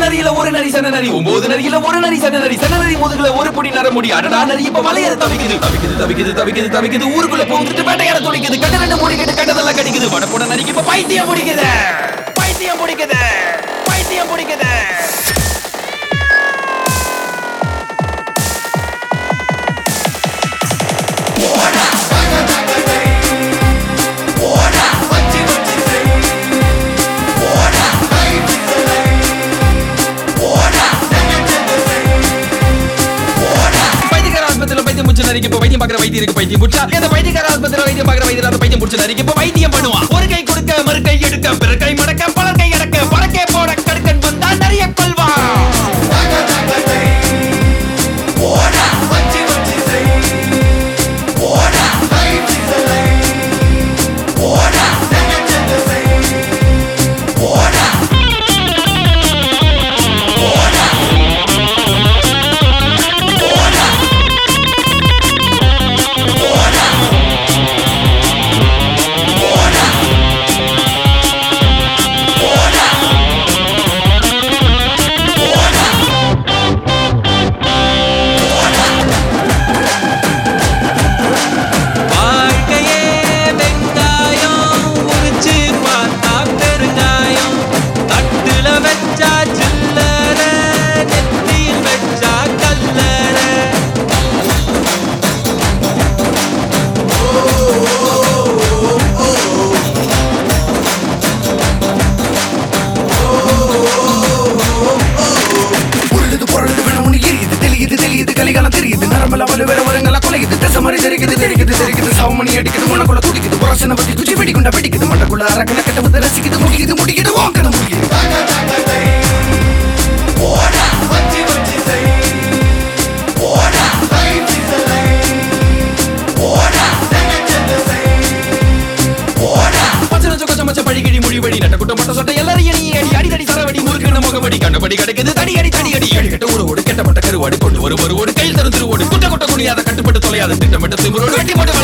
நரியில ஒரு நரி சன நரி ஒன்பது நரியில ஒரு நரி சன நரி சன நரி முதுகுல ஒரு பொடி நர முடி அடடா நரி இப்ப மலையேற தவிக்குது தவிக்குது தவிக்குது தவிக்குது தவிக்குது ஊருக்குள்ள போந்துட்டு வேட்டையாட துடிக்குது கட்ட ரெண்டு முடிக்கிட்டு கட்டதெல்லாம் கடிக்குது வடப்போட நரிக்கு இப்ப பைத்தியம் பிடிக்குது பைத்தியம் பிடிக்குது பைத்தியம் பிடிக்குது பைத்தியக்கார ஆஸ்பத்திரியில பைத்தியம் முடிச்ச நரிக்கு இப்ப வைத்தியம் பார்க்குற வைத்தியம் இருக்கு பைத்தியம் முடிச்சா இந்த பைத்தியக்கார ஆஸ்பத்திரியில வைத்தியம் பார்க்குற வைத்தியம் அந்த பைத்தியம் முடிச்ச நரிக்கு இப்ப வைத்தியம் பண்ணுவான் ஒரு கை கொடுக்க மறு கை எடுக்க பிற கை மடக்க பலர் கை அடக்க பறக்கே போட கடுக்கன் வந்தா நிறைய கொள்வான் வாழ்க்கையே வெங்காயம் உரிச்சு பார்த்தா பெருங்காயம் தட்டுல வச்சா சில்லற நெத்தியில் வச்சா கல்லற உருளுது பொருளுது வேணும்னு எரியுது தெளியுது தெளியுது கலிகாலம் தெரியுது நரம்பெல்லாம் வலு வேற வருங்கெல்லாம் குலையுது திசை மாதிரி தெரிக்குது தெரிக்குது தெரிக்குது சவமணி அடிக்குது உனக்குள்ள துடிக்குது புரசனை பத்தி குச்சி வெடிக்குண்டா வெடிக்குது மண்டக்குள்ள அரக்கல கட்ட வந்து ரசிக்குது முடிக்குது முடிக்குது ஓங்கன முடியுது பச்சை நச்ச கொச்ச மச்ச பழிகிழி மொழி வழி நட்ட குட்ட மட்ட சொட்ட எல்லாரும் எணி அடி அடிதடி சரவடி முறுக்குன முகவடி கண்டபடி கிடைக்குது தடி அடி தடி அடி அடி கட்ட ஒரு ஓடு கெட்டப்பட்ட கருவாடி கொண்டு ஒரு ஒரு ஓடு கையில் தரும் திருவோடு குட்ட குட்ட குனியாத கட்டுப்பட்டு தொலையாத திட்டமிட்ட திமுறோடு வெட்டி போட்டு